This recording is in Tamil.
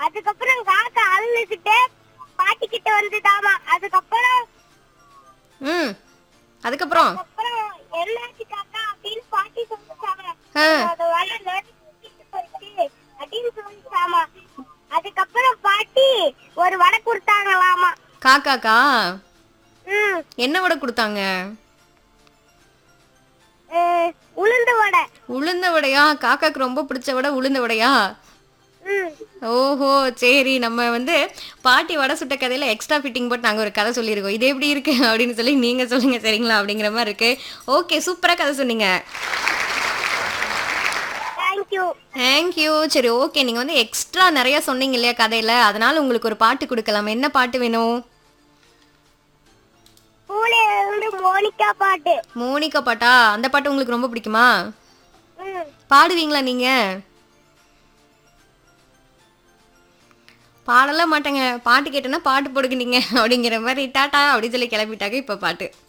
அதுக்கப்புறம் காக்கா அழுதுகிட்டு பாட்டி கிட்ட வந்துதாமா அதுக்கப்புறம் ம் அதுக்கப்புறம் அப்புறம் என்னாச்சு காக்கா அப்படின்னு பாட்டி சொல்லிட்டாங்க ஆ. அது வலை நடு சுத்திட்டு போயிடுச்சு அப்படின்னு சொல்லிட்டாமா அதுக்கப்புறம் பாட்டி ஒரு வடை கொடுத்தாங்களாமா காக்காக்கா ம் என்ன வடை கொடுத்தாங்க அஹ், உளுந்து வடை உளுந்த வடையா காக்காக்கு ரொம்ப பிடிச்ச வடை உளுந்த வடையா ம் ஓஹோ சரி நம்ம வந்து பாட்டி வடை சுட்ட கதையில எக்ஸ்ட்ரா ஃபிட்டிங் போட்டு நாங்கள் ஒரு கதை சொல்லியிருக்கோம் இது எப்படி இருக்கு அப்படின்னு சொல்லி நீங்க சொல்லுங்க சரிங்களா அப்படிங்கிற மாதிரி இருக்கு ஓகே சூப்பரா கதை சொன்னீங்க தேங்க்யூ தேங்க்யூ சரி ஓகே நீங்க வந்து எக்ஸ்ட்ரா நிறைய சொன்னீங்க இல்லையா கதையில அதனால உங்களுக்கு ஒரு பாட்டு கொடுக்கலாம் என்ன பாட்டு வேணும் பூலே இருந்து மோனிகா பாட்டு மோனிகா பாட்டா அந்த பாட்டு உங்களுக்கு ரொம்ப பிடிக்குமா ம் பாடுவீங்களா நீங்க பாடலாம் மாட்டேங்க பாட்டு கேட்டேன்னா பாட்டு போடுங்க நீங்க அப்படிங்கிற மாதிரி டாட்டா அப்படின்னு சொல்லி கிளப்பிட்டாங்க இப்ப பாட்டு